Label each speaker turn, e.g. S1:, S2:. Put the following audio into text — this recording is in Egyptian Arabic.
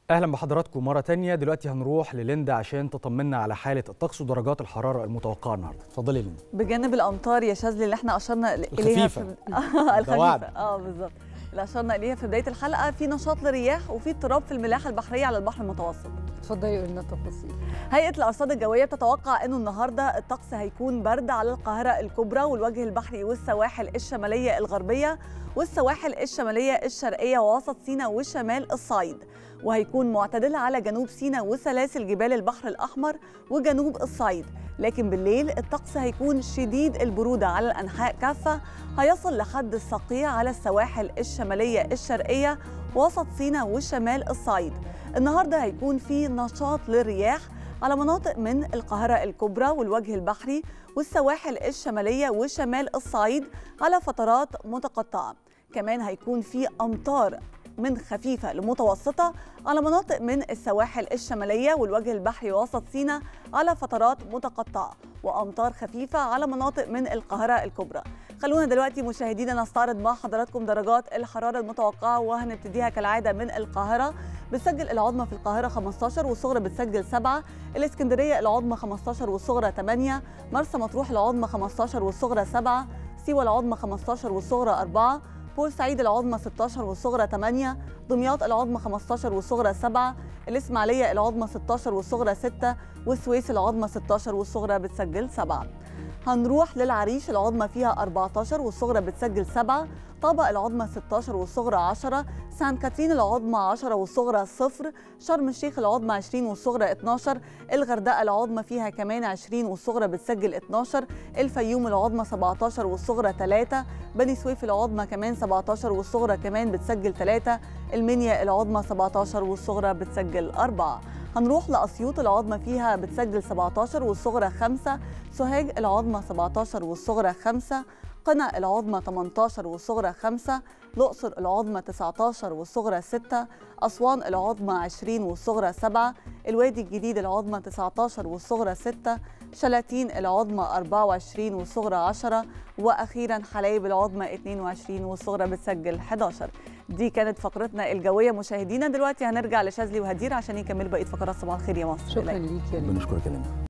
S1: اهلا بحضراتكم مره تانية دلوقتي هنروح لليندا عشان تطمنا على حاله الطقس ودرجات الحراره المتوقعه النهارده اتفضلي يا ليندا
S2: بجانب الامطار يا شاذلي اللي احنا اشرنا اليها
S1: الخفيفة.
S2: في الخفيفه
S1: وعد.
S2: اه بالظبط اللي اشرنا اليها في بدايه الحلقه في نشاط للرياح وفي اضطراب في الملاحه البحريه على البحر المتوسط
S3: اتفضلي قولي لنا التفاصيل
S2: هيئه الارصاد الجويه بتتوقع انه النهارده الطقس هيكون برد على القاهره الكبرى والوجه البحري والسواحل الشماليه الغربيه والسواحل الشماليه الشرقيه ووسط سيناء وشمال الصعيد وهيكون معتدل على جنوب سيناء وسلاسل جبال البحر الاحمر وجنوب الصعيد لكن بالليل الطقس هيكون شديد البروده على الانحاء كافه هيصل لحد الصقيع على السواحل الشماليه الشرقيه وسط سيناء وشمال الصعيد النهارده هيكون في نشاط للرياح على مناطق من القاهرة الكبرى والوجه البحري والسواحل الشمالية وشمال الصعيد على فترات متقطعة كمان هيكون في أمطار من خفيفة لمتوسطة على مناطق من السواحل الشمالية والوجه البحري وسط سيناء على فترات متقطعة وأمطار خفيفة على مناطق من القاهرة الكبرى خلونا دلوقتي مشاهدينا نستعرض مع حضراتكم درجات الحرارة المتوقعة وهنبتديها كالعادة من القاهرة بتسجل العظمى في القاهرة 15 والصغرى بتسجل 7 الإسكندرية العظمى 15 والصغرى 8 مرسى مطروح العظمى 15 والصغرى 7 سيوة العظمى 15 والصغرى 4 بورسعيد العظمى 16 والصغرى 8 دمياط العظمى 15 والصغرى 7 الإسماعيلية العظمى 16 والصغرى 6 والسويس العظمى 16 والصغرى بتسجل 7 هنروح للعريش العظمى فيها 14 والصغرى بتسجل 7 طابة العظمى 16 والصغرى 10 سان كاترين العظمى 10 والصغرى 0 شرم الشيخ العظمى 20 والصغرى 12 الغردقة العظمى فيها كمان 20 والصغرى بتسجل 12 الفيوم العظمى 17 والصغرى 3 بني سويف العظمى كمان 17 والصغرى كمان بتسجل 3 المنيا العظمى 17 والصغرى بتسجل 4 هنروح لأسيوط العظمى فيها بتسجل 17 والصغرى 5 سوهاج العظمى 17 والصغرى 5 قنا العظمى 18 والصغرى 5 الأقصر العظمى 19 والصغرى 6 أسوان العظمى 20 والصغرى 7 الوادي الجديد العظمى 19 والصغرى 6 شلاتين العظمى 24 والصغرى 10 وأخيرا حلايب العظمى 22 والصغرى بتسجل 11 دي كانت فقرتنا الجوية مشاهدينا دلوقتي هنرجع لشاذلي وهدير عشان يكملوا بقية فقرات صباح الخير يا مصر
S3: شكرا ليك يا لينا
S1: بنشكرك يا ليندا